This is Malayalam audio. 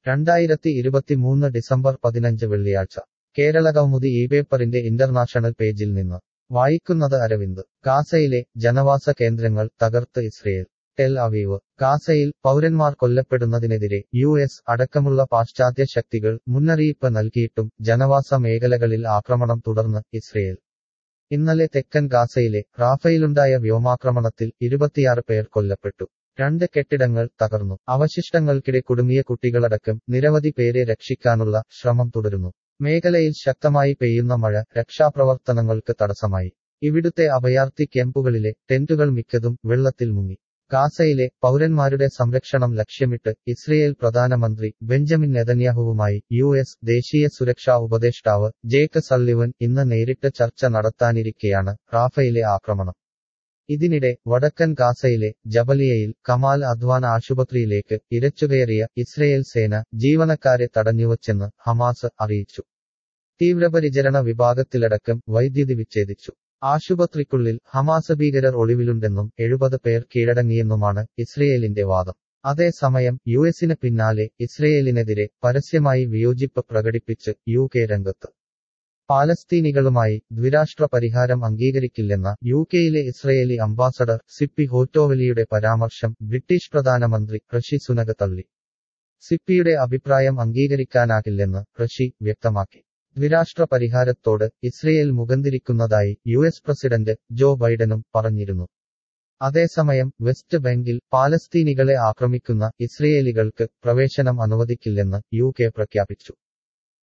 രണ്ടായിരത്തി ഇരുപത്തിമൂന്ന് ഡിസംബർ പതിനഞ്ച് വെള്ളിയാഴ്ച കേരളകൗമുദി ഈ പേപ്പറിന്റെ ഇന്റർനാഷണൽ പേജിൽ നിന്ന് വായിക്കുന്നത് അരവിന്ദ് ഗാസയിലെ ജനവാസ കേന്ദ്രങ്ങൾ തകർത്ത് ഇസ്രയേൽ ടെൽ അവീവ് ഗാസയിൽ പൗരന്മാർ കൊല്ലപ്പെടുന്നതിനെതിരെ യു എസ് അടക്കമുള്ള പാശ്ചാത്യ ശക്തികൾ മുന്നറിയിപ്പ് നൽകിയിട്ടും ജനവാസ മേഖലകളിൽ ആക്രമണം തുടർന്ന് ഇസ്രയേൽ ഇന്നലെ തെക്കൻ ഗാസയിലെ റാഫയിലുണ്ടായ വ്യോമാക്രമണത്തിൽ ഇരുപത്തിയാറ് പേർ കൊല്ലപ്പെട്ടു രണ്ട് കെട്ടിടങ്ങൾ തകർന്നു അവശിഷ്ടങ്ങൾക്കിടെ കുടുങ്ങിയ കുട്ടികളടക്കം നിരവധി പേരെ രക്ഷിക്കാനുള്ള ശ്രമം തുടരുന്നു മേഖലയിൽ ശക്തമായി പെയ്യുന്ന മഴ രക്ഷാപ്രവർത്തനങ്ങൾക്ക് തടസ്സമായി ഇവിടുത്തെ അഭയാർത്ഥി ക്യാമ്പുകളിലെ ടെന്റുകൾ മിക്കതും വെള്ളത്തിൽ മുങ്ങി ഗാസയിലെ പൗരന്മാരുടെ സംരക്ഷണം ലക്ഷ്യമിട്ട് ഇസ്രയേൽ പ്രധാനമന്ത്രി ബെഞ്ചമിൻ നെതന്യാഹുവുമായി യു എസ് ദേശീയ സുരക്ഷാ ഉപദേഷ്ടാവ് ജേക്ക് സള്ളിവൻ ഇന്ന് നേരിട്ട് ചർച്ച നടത്താനിരിക്കെയാണ് റാഫയിലെ ആക്രമണം ഇതിനിടെ വടക്കൻ ഗാസയിലെ ജബലിയയിൽ കമാൽ അദ്വാൻ ആശുപത്രിയിലേക്ക് ഇരച്ചുകയറിയ ഇസ്രയേൽ സേന ജീവനക്കാരെ തടഞ്ഞുവച്ചെന്ന് ഹമാസ് അറിയിച്ചു തീവ്രപരിചരണ വിഭാഗത്തിലടക്കം വൈദ്യുതി വിച്ഛേദിച്ചു ആശുപത്രിക്കുള്ളിൽ ഹമാസ് ഭീകരർ ഒളിവിലുണ്ടെന്നും എഴുപത് പേർ കീഴടങ്ങിയെന്നുമാണ് ഇസ്രയേലിന്റെ വാദം അതേസമയം യു എസിന് പിന്നാലെ ഇസ്രയേലിനെതിരെ പരസ്യമായി വിയോജിപ്പ് പ്രകടിപ്പിച്ച് യു കെ രംഗത്ത് പാലസ്തീനികളുമായി ദ്വിരാഷ്ട്ര പരിഹാരം അംഗീകരിക്കില്ലെന്ന യു കെയിലെ ഇസ്രയേലി അംബാസഡർ സിപ്പി ഹോറ്റോവലിയുടെ പരാമർശം ബ്രിട്ടീഷ് പ്രധാനമന്ത്രി ഋഷി സുനക് തള്ളി സിപ്പിയുടെ അഭിപ്രായം അംഗീകരിക്കാനാകില്ലെന്ന് ഋഷി വ്യക്തമാക്കി ദ്വിരാഷ്ട്ര പരിഹാരത്തോട് ഇസ്രയേൽ മുഖന്തിരിക്കുന്നതായി യു എസ് പ്രസിഡന്റ് ജോ ബൈഡനും പറഞ്ഞിരുന്നു അതേസമയം വെസ്റ്റ് ബാങ്കിൽ പാലസ്തീനികളെ ആക്രമിക്കുന്ന ഇസ്രയേലികൾക്ക് പ്രവേശനം അനുവദിക്കില്ലെന്ന് യു കെ പ്രഖ്യാപിച്ചു